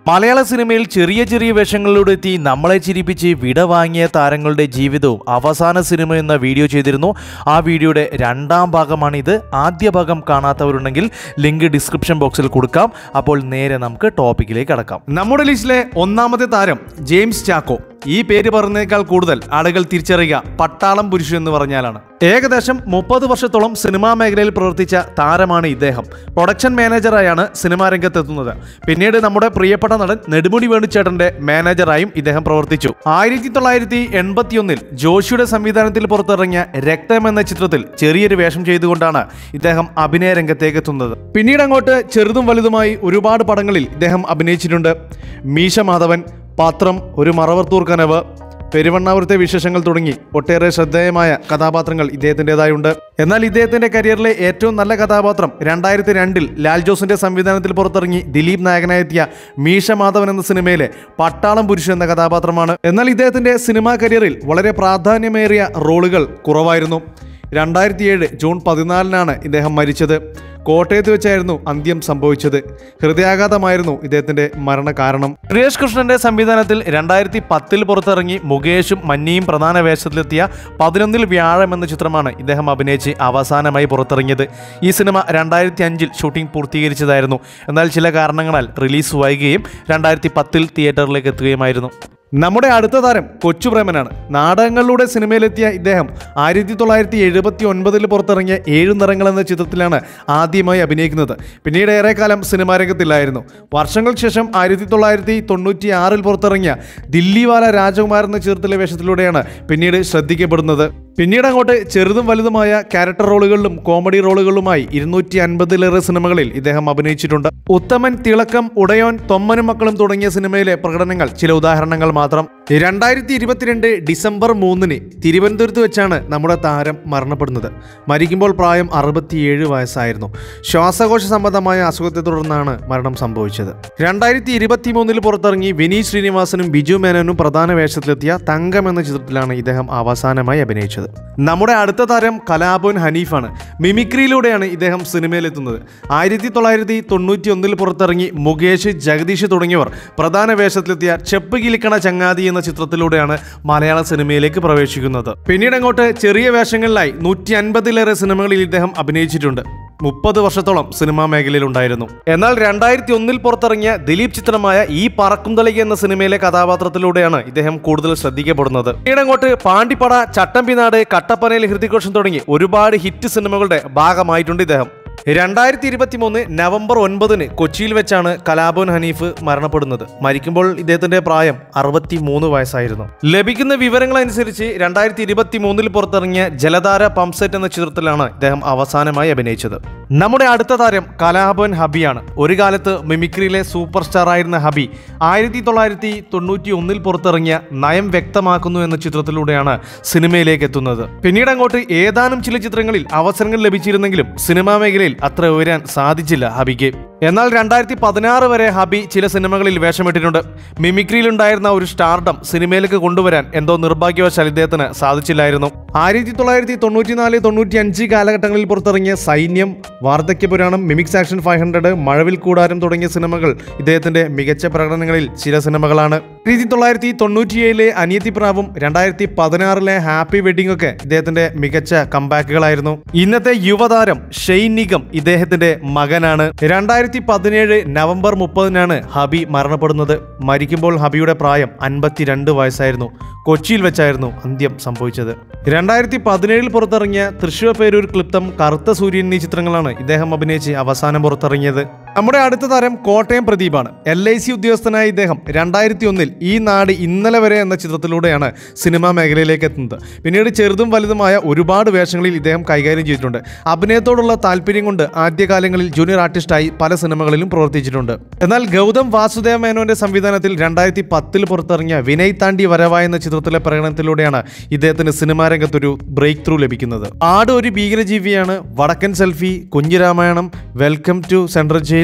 മലയാള സിനിമയിൽ ചെറിയ ചെറിയ വേഷങ്ങളിലൂടെ എത്തി നമ്മളെ ചിരിപ്പിച്ച് വിട വാങ്ങിയ താരങ്ങളുടെ ജീവിതവും അവസാന സിനിമ എന്ന വീഡിയോ ചെയ്തിരുന്നു ആ വീഡിയോയുടെ രണ്ടാം ഭാഗമാണിത് ആദ്യ ഭാഗം കാണാത്തവരുണ്ടെങ്കിൽ ലിങ്ക് ഡിസ്ക്രിപ്ഷൻ ബോക്സിൽ കൊടുക്കാം അപ്പോൾ നേരെ നമുക്ക് ടോപ്പിക്കിലേക്ക് കടക്കാം നമ്മുടെ ലിസ്റ്റിലെ ഒന്നാമത്തെ താരം ജെയിംസ് ചാക്കോ ഈ പേര് പറഞ്ഞതിനേക്കാൾ കൂടുതൽ ആളുകൾ തിരിച്ചറിയുക പട്ടാളം പുരുഷൻ എന്ന് പറഞ്ഞാലാണ് ഏകദേശം മുപ്പത് വർഷത്തോളം സിനിമാ മേഖലയിൽ പ്രവർത്തിച്ച താരമാണ് ഇദ്ദേഹം പ്രൊഡക്ഷൻ മാനേജറായാണ് സിനിമാ രംഗത്തെത്തുന്നത് പിന്നീട് നമ്മുടെ പ്രിയപ്പെട്ട നടൻ നെടുമുടി വേണുചേട്ടന്റെ മാനേജറായും ഇദ്ദേഹം പ്രവർത്തിച്ചു ആയിരത്തി തൊള്ളായിരത്തി എൺപത്തിയൊന്നിൽ ജോഷിയുടെ സംവിധാനത്തിൽ പുറത്തിറങ്ങിയ രക്തം എന്ന ചിത്രത്തിൽ ചെറിയൊരു വേഷം ചെയ്തുകൊണ്ടാണ് ഇദ്ദേഹം അഭിനയ രംഗത്തേക്ക് എത്തുന്നത് പിന്നീട് അങ്ങോട്ട് ചെറുതും വലുതുമായി ഒരുപാട് പടങ്ങളിൽ ഇദ്ദേഹം അഭിനയിച്ചിട്ടുണ്ട് മീശ മാധവൻ പാത്രം ഒരു മറവർത്തൂർ കനവ് പെരുവണ്ണാപുരത്തെ വിശേഷങ്ങൾ തുടങ്ങി ഒട്ടേറെ ശ്രദ്ധേയമായ കഥാപാത്രങ്ങൾ ഇദ്ദേഹത്തിൻ്റെതായുണ്ട് എന്നാൽ ഇദ്ദേഹത്തിന്റെ കരിയറിലെ ഏറ്റവും നല്ല കഥാപാത്രം രണ്ടായിരത്തി രണ്ടിൽ ലാൽ ജോസിന്റെ സംവിധാനത്തിൽ പുറത്തിറങ്ങി ദിലീപ് നായകനായെത്തിയ മീശ മാധവൻ എന്ന സിനിമയിലെ പട്ടാളം പുരുഷൻ എന്ന കഥാപാത്രമാണ് എന്നാൽ ഇദ്ദേഹത്തിന്റെ സിനിമാ കരിയറിൽ വളരെ പ്രാധാന്യമേറിയ റോളുകൾ കുറവായിരുന്നു രണ്ടായിരത്തി ഏഴ് ജൂൺ പതിനാലിനാണ് ഇദ്ദേഹം മരിച്ചത് കോട്ടയത്ത് വെച്ചായിരുന്നു അന്ത്യം സംഭവിച്ചത് ഹൃദയാഘാതമായിരുന്നു ഇദ്ദേഹത്തിന്റെ മരണകാരണം സുരേഷ് കൃഷ്ണന്റെ സംവിധാനത്തിൽ രണ്ടായിരത്തി പത്തിൽ പുറത്തിറങ്ങി മുകേഷും മന്നിയും പ്രധാന വേഷത്തിലെത്തിയ പതിനൊന്നിൽ വ്യാഴം എന്ന ചിത്രമാണ് ഇദ്ദേഹം അഭിനയിച്ച് അവസാനമായി പുറത്തിറങ്ങിയത് ഈ സിനിമ രണ്ടായിരത്തി അഞ്ചിൽ ഷൂട്ടിംഗ് പൂർത്തീകരിച്ചതായിരുന്നു എന്നാൽ ചില കാരണങ്ങളാൽ റിലീസ് വൈകുകയും രണ്ടായിരത്തി പത്തിൽ തിയേറ്ററിലേക്ക് എത്തുകയുമായിരുന്നു നമ്മുടെ അടുത്ത താരം കൊച്ചുപ്രേമനാണ് നാടകങ്ങളിലൂടെ സിനിമയിലെത്തിയ ഇദ്ദേഹം ആയിരത്തി തൊള്ളായിരത്തി എഴുപത്തി ഒൻപതിൽ പുറത്തിറങ്ങിയ ഏഴു നിറങ്ങൾ എന്ന ചിത്രത്തിലാണ് ആദ്യമായി അഭിനയിക്കുന്നത് പിന്നീട് ഏറെക്കാലം സിനിമാ രംഗത്തില്ലായിരുന്നു വർഷങ്ങൾക്ക് ശേഷം ആയിരത്തി തൊള്ളായിരത്തി തൊണ്ണൂറ്റി ആറിൽ പുറത്തിറങ്ങിയ ദില്ലിവാല രാജകുമാർ എന്ന ചിത്രത്തിലെ വേഷത്തിലൂടെയാണ് പിന്നീട് ശ്രദ്ധിക്കപ്പെടുന്നത് പിന്നീട് അങ്ങോട്ട് ചെറുതും വലുതുമായ ക്യാരക്ടർ റോളുകളിലും കോമഡി റോളുകളിലുമായി ഇരുന്നൂറ്റി അൻപതിലേറെ സിനിമകളിൽ ഇദ്ദേഹം അഭിനയിച്ചിട്ടുണ്ട് ഉത്തമൻ തിളക്കം ഉടയോൻ തൊമ്മനും മക്കളും തുടങ്ങിയ സിനിമയിലെ പ്രകടനങ്ങൾ ചില ഉദാഹരണങ്ങൾ മാത്രം രണ്ടായിരത്തി ഇരുപത്തിരണ്ട് ഡിസംബർ മൂന്നിന് തിരുവനന്തപുരത്ത് വെച്ചാണ് നമ്മുടെ താരം മരണപ്പെടുന്നത് മരിക്കുമ്പോൾ പ്രായം അറുപത്തിയേഴ് വയസ്സായിരുന്നു ശ്വാസകോശ സംബന്ധമായ അസുഖത്തെ തുടർന്നാണ് മരണം സംഭവിച്ചത് രണ്ടായിരത്തി ഇരുപത്തി മൂന്നിൽ പുറത്തിറങ്ങി വിനീത് ശ്രീനിവാസനും ബിജു മേനോനും പ്രധാന വേഷത്തിലെത്തിയ തങ്കം എന്ന ചിത്രത്തിലാണ് ഇദ്ദേഹം അവസാനമായി അഭിനയിച്ചത് നമ്മുടെ അടുത്ത താരം കലാഭവൻ ഹനീഫാണ് മിമിക്രിയിലൂടെയാണ് ഇദ്ദേഹം സിനിമയിലെത്തുന്നത് ആയിരത്തി തൊള്ളായിരത്തി തൊണ്ണൂറ്റി ഒന്നിൽ പുറത്തിറങ്ങി മുകേഷ് ജഗദീഷ് തുടങ്ങിയവർ പ്രധാന വേഷത്തിലെത്തിയ ചെപ്പ് കിലിക്കണ ചങ്ങാതി എന്ന ചിത്രത്തിലൂടെയാണ് മലയാള സിനിമയിലേക്ക് പ്രവേശിക്കുന്നത് പിന്നീട് അങ്ങോട്ട് ചെറിയ വേഷങ്ങളിലായി നൂറ്റി അൻപതിലേറെ സിനിമകളിൽ ഇദ്ദേഹം അഭിനയിച്ചിട്ടുണ്ട് മുപ്പത് വർഷത്തോളം സിനിമാ മേഖലയിലുണ്ടായിരുന്നു എന്നാൽ രണ്ടായിരത്തി ഒന്നിൽ പുറത്തിറങ്ങിയ ദിലീപ് ചിത്രമായ ഈ പറക്കും തളിക എന്ന സിനിമയിലെ കഥാപാത്രത്തിലൂടെയാണ് ഇദ്ദേഹം കൂടുതൽ ശ്രദ്ധിക്കപ്പെടുന്നത് പിന്നീട് അങ്ങോട്ട് പാണ്ടിപ്പട ചട്ടമ്പിനാട് കട്ടപ്പനയിൽ ഹൃതികോഷൻ തുടങ്ങി ഒരുപാട് ഹിറ്റ് സിനിമകളുടെ ഭാഗമായിട്ടുണ്ട് ഇദ്ദേഹം രണ്ടായിരത്തി ഇരുപത്തി മൂന്ന് നവംബർ ഒൻപതിന് കൊച്ചിയിൽ വെച്ചാണ് കലാഭവൻ ഹനീഫ് മരണപ്പെടുന്നത് മരിക്കുമ്പോൾ ഇദ്ദേഹത്തിന്റെ പ്രായം അറുപത്തി മൂന്ന് വയസ്സായിരുന്നു ലഭിക്കുന്ന വിവരങ്ങൾ അനുസരിച്ച് രണ്ടായിരത്തി ഇരുപത്തി മൂന്നിൽ പുറത്തിറങ്ങിയ ജലധാര പംസെറ്റ് എന്ന ചിത്രത്തിലാണ് ഇദ്ദേഹം അവസാനമായി അഭിനയിച്ചത് നമ്മുടെ അടുത്ത താരം കലാഭവൻ ഹബിയാണ് ഒരു കാലത്ത് മിമിക്രിയിലെ സൂപ്പർ സ്റ്റാർ ആയിരുന്ന ഹബി ആയിരത്തി തൊള്ളായിരത്തി തൊണ്ണൂറ്റി ഒന്നിൽ പുറത്തിറങ്ങിയ നയം വ്യക്തമാക്കുന്നു എന്ന ചിത്രത്തിലൂടെയാണ് സിനിമയിലേക്ക് എത്തുന്നത് പിന്നീട് അങ്ങോട്ട് ഏതാനും ചില ചിത്രങ്ങളിൽ അവസരങ്ങൾ ലഭിച്ചിരുന്നെങ്കിലും സിനിമാ മേഖലയിൽ അത്ര ഉയരാൻ സാധിച്ചില്ല ഹബിക്ക് എന്നാൽ രണ്ടായിരത്തി പതിനാറ് വരെ ഹബി ചില സിനിമകളിൽ വേഷമിട്ടിട്ടുണ്ട് മിമിക്രിയിലുണ്ടായിരുന്ന ഒരു സ്റ്റാർഡം സിനിമയിലേക്ക് കൊണ്ടുവരാൻ എന്തോ നിർഭാഗ്യവശാൽ ഇദ്ദേഹത്തിന് സാധിച്ചില്ലായിരുന്നു ആയിരത്തി തൊള്ളായിരത്തി തൊണ്ണൂറ്റിനാല് തൊണ്ണൂറ്റി അഞ്ച് കാലഘട്ടങ്ങളിൽ പുറത്തിറങ്ങിയ Sainyam Vardhakyapuranam mimics action five hundred Mazhavil Koodaram തുടങ്ങിയ സിനിമകൾ ഇദ്ദേഹത്തിന്റെ മികച്ച പ്രകടനങ്ങളിൽ ചില സിനിമകളാണ് ആയിരത്തി തൊള്ളായിരത്തി തൊണ്ണൂറ്റിയേഴിലെ അനിയത്തി പ്രാവും രണ്ടായിരത്തി പതിനാറിലെ ഹാപ്പി വെഡിങ് ഒക്കെ ഇദ്ദേഹത്തിന്റെ മികച്ച കമ്പാക്കുകളായിരുന്നു ഇന്നത്തെ യുവതാരം ഷെയ്ൻ നിഗം ഇദ്ദേഹത്തിന്റെ മകനാണ് രണ്ടായിരത്തി പതിനേഴ് നവംബർ മുപ്പതിനാണ് ഹബി മരണപ്പെടുന്നത് മരിക്കുമ്പോൾ ഹബിയുടെ പ്രായം അൻപത്തിരണ്ട് വയസ്സായിരുന്നു കൊച്ചിയിൽ വെച്ചായിരുന്നു അന്ത്യം സംഭവിച്ചത് രണ്ടായിരത്തി പതിനേഴിൽ പുറത്തിറങ്ങിയ തൃശ്ശൂർ പേരൂർ ക്ലിപ്തം കറുത്ത സൂര്യൻ എന്നീ ചിത്രങ്ങളാണ് ഇദ്ദേഹം അഭിനയിച്ച് അവസാനം പുറത്തിറങ്ങിയത് നമ്മുടെ അടുത്ത താരം കോട്ടയം പ്രദീപാണ് എൽ ഐ സി ഉദ്യോഗസ്ഥനായ ഇദ്ദേഹം രണ്ടായിരത്തി ഒന്നിൽ ഈ നാട് ഇന്നലെ വരെ എന്ന ചിത്രത്തിലൂടെയാണ് സിനിമാ മേഖലയിലേക്ക് എത്തുന്നത് പിന്നീട് ചെറുതും വലുതുമായ ഒരുപാട് വേഷങ്ങളിൽ ഇദ്ദേഹം കൈകാര്യം ചെയ്തിട്ടുണ്ട് അഭിനയത്തോടുള്ള താല്പര്യം കൊണ്ട് ആദ്യകാലങ്ങളിൽ ജൂനിയർ ആർട്ടിസ്റ്റായി പല സിനിമകളിലും പ്രവർത്തിച്ചിട്ടുണ്ട് എന്നാൽ ഗൗതം വാസുദേവ മേനോന്റെ സംവിധാനത്തിൽ രണ്ടായിരത്തി പത്തിൽ പുറത്തിറങ്ങിയ വിനയ് താണ്ടി വരവ എന്ന ചിത്രത്തിലെ പ്രകടനത്തിലൂടെയാണ് ഇദ്ദേഹത്തിന് സിനിമാ രംഗത്തൊരു ബ്രേക്ക് ത്രൂ ലഭിക്കുന്നത് ആട് Oru Bheekarajeeviyanu Vadakkan selfie Kunjiramayanam welcome to central jail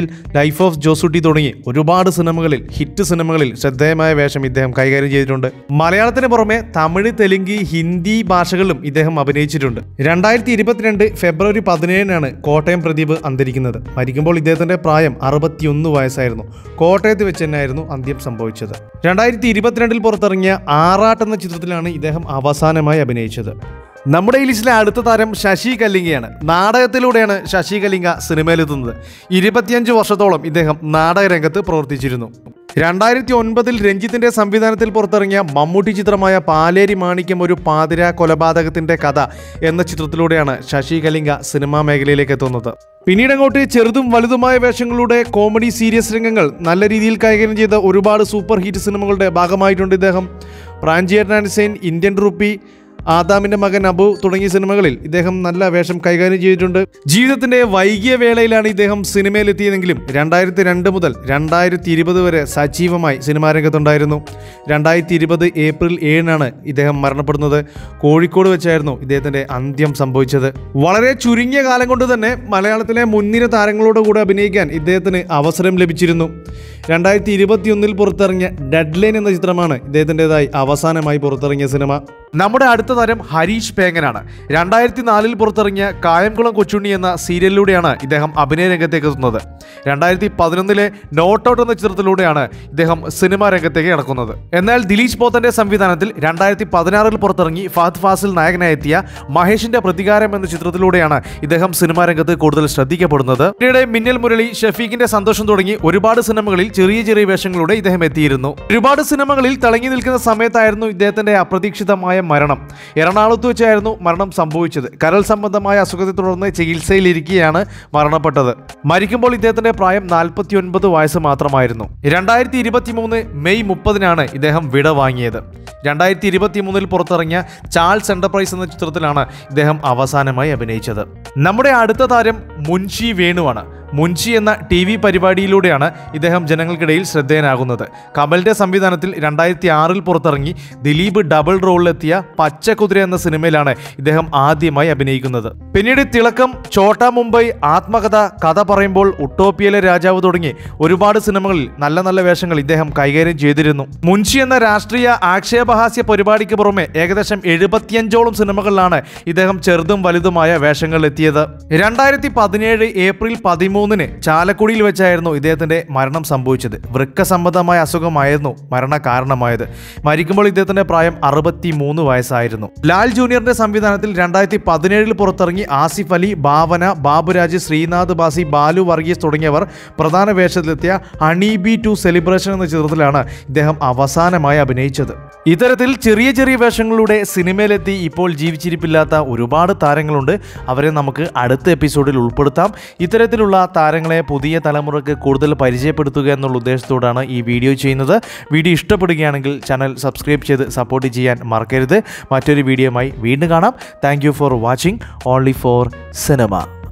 life of Josutty തുടങ്ങി ഒരുപാട് സിനിമകളിൽ ഹിറ്റ് സിനിമകളിൽ ശ്രദ്ധേയമായ വേഷം ഇദ്ദേഹം കൈകാര്യം ചെയ്തിട്ടുണ്ട് മലയാളത്തിന് പുറമെ തമിഴ് തെലുങ്ക് ഹിന്ദി ഭാഷകളിലും ഇദ്ദേഹം അഭിനയിച്ചിട്ടുണ്ട് രണ്ടായിരത്തി ഇരുപത്തിരണ്ട് ഫെബ്രുവരി പതിനേഴിനാണ് കോട്ടയം പ്രദീപ് അന്തരിക്കുന്നത് മരിക്കുമ്പോൾ ഇദ്ദേഹത്തിന്റെ പ്രായം അറുപത്തിയൊന്ന് വയസ്സായിരുന്നു കോട്ടയത്ത് വെച്ച് തന്നെയായിരുന്നു അന്ത്യം സംഭവിച്ചത് രണ്ടായിരത്തി ഇരുപത്തിരണ്ടിൽ പുറത്തിറങ്ങിയ ആറാട്ട് എന്ന ചിത്രത്തിലാണ് ഇദ്ദേഹം അവസാനമായി അഭിനയിച്ചത് നമ്മുടെ ഈ ലിസ്റ്റിലെ അടുത്ത താരം ശശി കല്ലിംഗയാണ് നാടകത്തിലൂടെയാണ് ശശി കല്ലിംഗ സിനിമയിലെത്തുന്നത് ഇരുപത്തിയഞ്ച് വർഷത്തോളം ഇദ്ദേഹം നാടകരംഗത്ത് പ്രവർത്തിച്ചിരുന്നു രണ്ടായിരത്തി ഒൻപതിൽ രഞ്ജിത്തിന്റെ സംവിധാനത്തിൽ പുറത്തിറങ്ങിയ മമ്മൂട്ടി ചിത്രമായ പാലേരി മാണിക്യം ഒരു പാതിര കൊലപാതകത്തിന്റെ കഥ എന്ന ചിത്രത്തിലൂടെയാണ് ശശി കലിംഗ സിനിമാ മേഖലയിലേക്ക് എത്തുന്നത് പിന്നീട് അങ്ങോട്ട് ചെറുതും വലുതുമായ വേഷങ്ങളുടെ കോമഡി സീരിയസ് രംഗങ്ങൾ നല്ല രീതിയിൽ കൈകാര്യം ചെയ്ത ഒരുപാട് സൂപ്പർ ഹിറ്റ് സിനിമകളുടെ ഭാഗമായിട്ടുണ്ട് ഇദ്ദേഹം പ്രാഞ്ചിയർ സെയിൻ ഇന്ത്യൻ റുപ്പി ആദാമിന്റെ മകൻ അബു തുടങ്ങിയ സിനിമകളിൽ ഇദ്ദേഹം നല്ല വേഷം കൈകാര്യം ചെയ്തിട്ടുണ്ട് ജീവിതത്തിന്റെ വൈകിയ വേളയിലാണ് ഇദ്ദേഹം സിനിമയിലെത്തിയതെങ്കിലും രണ്ടായിരത്തി രണ്ട് മുതൽ രണ്ടായിരത്തി ഇരുപത് വരെ സജീവമായി സിനിമാ രംഗത്തുണ്ടായിരുന്നു രണ്ടായിരത്തി ഇരുപത് ഏപ്രിൽ ഏഴിനാണ് ഇദ്ദേഹം മരണപ്പെടുന്നത് കോഴിക്കോട് വെച്ചായിരുന്നു ഇദ്ദേഹത്തിന്റെ അന്ത്യം സംഭവിച്ചത് വളരെ ചുരുങ്ങിയ കാലം കൊണ്ട് തന്നെ മലയാളത്തിലെ മുൻനിര താരങ്ങളോട് കൂടെ അഭിനയിക്കാൻ ഇദ്ദേഹത്തിന് അവസരം ലഭിച്ചിരുന്നു രണ്ടായിരത്തി ഇരുപത്തിയൊന്നിൽ പുറത്തിറങ്ങിയ ഡെഡ് ലൈൻ എന്ന ചിത്രമാണ് ഇദ്ദേഹത്തിൻ്റെതായി അവസാനമായി പുറത്തിറങ്ങിയ സിനിമ നമ്മുടെ അടുത്ത താരം ഹരീഷ് പേങ്ങനാണ് രണ്ടായിരത്തി നാലിൽ പുറത്തിറങ്ങിയ കായംകുളം കൊച്ചുണ്ണി എന്ന സീരിയലിലൂടെയാണ് ഇദ്ദേഹം അഭിനയ രംഗത്തേക്ക് എത്തുന്നത് രണ്ടായിരത്തി പതിനൊന്നിലെ നോട്ട് ഔട്ട് എന്ന ചിത്രത്തിലൂടെയാണ് ഇദ്ദേഹം സിനിമാ രംഗത്തേക്ക് കടക്കുന്നത് എന്നാൽ ദിലീഷ് പോത്തന്റെ സംവിധാനത്തിൽ രണ്ടായിരത്തി പതിനാറിൽ പുറത്തിറങ്ങി ഫഹദ് ഫാസിൽ നായകനായി എത്തിയ മഹേഷിന്റെ പ്രതികാരം എന്ന ചിത്രത്തിലൂടെയാണ് ഇദ്ദേഹം സിനിമാ രംഗത്ത് കൂടുതൽ ശ്രദ്ധിക്കപ്പെടുന്നത് പിന്നീട് മിന്നൽ മുരളി ഷഫീഖിന്റെ സന്തോഷം തുടങ്ങി ഒരുപാട് സിനിമകളിൽ ചെറിയ ചെറിയ വേഷങ്ങളിലൂടെ ഇദ്ദേഹം എത്തിയിരുന്നു ഒരുപാട് സിനിമകളിൽ തിളങ്ങി നിൽക്കുന്ന സമയത്തായിരുന്നു ഇദ്ദേഹത്തിന്റെ അപ്രതീക്ഷിതമായ മരണം എറണാകുളത്ത് വെച്ചായിരുന്നു മരണം സംഭവിച്ചത് കരൾ സംബന്ധമായ അസുഖത്തെ തുടർന്ന് ചികിത്സയിലിരിക്കെയാണ് മരണപ്പെട്ടത് മരിക്കുമ്പോൾ ഇദ്ദേഹത്തിന്റെ പ്രായം നാൽപ്പത്തി ഒൻപത് വയസ്സ് മാത്രമായിരുന്നു രണ്ടായിരത്തി ഇരുപത്തി മൂന്ന് മെയ് മുപ്പതിനാണ് ഇദ്ദേഹം വിട വാങ്ങിയത് രണ്ടായിരത്തി ഇരുപത്തി മൂന്നിൽ പുറത്തിറങ്ങിയ ചാൾസ് എന്റർപ്രൈസ് എന്ന ചിത്രത്തിലാണ് ഇദ്ദേഹം അവസാനമായി അഭിനയിച്ചത് നമ്മുടെ അടുത്ത താരം മുൻഷി വേണുവാണ് മുൻഷി എന്ന ടി വി പരിപാടിയിലൂടെയാണ് ഇദ്ദേഹം ജനങ്ങൾക്കിടയിൽ ശ്രദ്ധേയനാകുന്നത് കമലിന്റെ സംവിധാനത്തിൽ രണ്ടായിരത്തി ആറിൽ പുറത്തിറങ്ങി ദിലീപ് ഡബിൾ റോളിലെത്തിയ പച്ചക്കുതിര എന്ന സിനിമയിലാണ് ഇദ്ദേഹം ആദ്യമായി അഭിനയിക്കുന്നത് പിന്നീട് തിളക്കം ചോട്ട മുംബൈ ആത്മകഥ കഥ പറയുമ്പോൾ ഉട്ടോപ്പിയയിലെ രാജാവ് തുടങ്ങി ഒരുപാട് സിനിമകളിൽ നല്ല നല്ല വേഷങ്ങൾ ഇദ്ദേഹം കൈകാര്യം ചെയ്തിരുന്നു മുൻഷി എന്ന രാഷ്ട്രീയ ആക്ഷേപഹാസ്യ പരിപാടിക്ക് പുറമെ ഏകദേശം എഴുപത്തിയഞ്ചോളം സിനിമകളിലാണ് ഇദ്ദേഹം ചെറുതും വലുതുമായ വേഷങ്ങളിൽ എത്തിയത് രണ്ടായിരത്തി പതിനേഴ് ഏപ്രിൽ പതിമൂന്നിന് ചാലക്കുടിയിൽ വെച്ചായിരുന്നു ഇദ്ദേഹത്തിന്റെ മരണം സംഭവിച്ചത് വൃക്ക സംബന്ധമായ അസുഖമായിരുന്നു മരണ കാരണമായത് മരിക്കുമ്പോൾ ഇദ്ദേഹത്തിന്റെ പ്രായം അറുപത്തി മൂന്ന് വയസ്സായിരുന്നു ലാൽ ജൂനിയറിന്റെ സംവിധാനത്തിൽ രണ്ടായിരത്തി പതിനേഴിൽ പുറത്തിറങ്ങി ആസിഫ് അലി ഭാവന ബാബുരാജ് ശ്രീനാഥ് ബാസി ബാലു വർഗീസ് തുടങ്ങിയവർ പ്രധാന വേഷത്തിലെത്തിയ ഹണി ബി ടു സെലിബ്രേഷൻ എന്ന ചിത്രത്തിലാണ് ഇദ്ദേഹം അവസാനമായി അഭിനയിച്ചത് ഇത്തരത്തിൽ ചെറിയ ചെറിയ വേഷങ്ങളിലൂടെ സിനിമയിലെത്തി ഇപ്പോൾ ജീവിച്ചിരിപ്പില്ലാത്ത ഒരുപാട് താരങ്ങളുണ്ട് അവരെ നമുക്ക് അടുത്ത എപ്പിസോഡിൽ ഉൾപ്പെടുത്താം ഇത്തരത്തിലുള്ള താരങ്ങളെ പുതിയ തലമുറയ്ക്ക് കൂടുതൽ പരിചയപ്പെടുത്തുക എന്നുള്ള ഉദ്ദേശത്തോടാണ് ഈ വീഡിയോ ചെയ്യുന്നത് വീഡിയോ ഇഷ്ടപ്പെടുകയാണെങ്കിൽ ചാനൽ സബ്സ്ക്രൈബ് ചെയ്ത് സപ്പോർട്ട് ചെയ്യാൻ മറക്കരുത് മറ്റൊരു വീഡിയോയുമായി വീണ്ടും കാണാം thank for watching only for cinema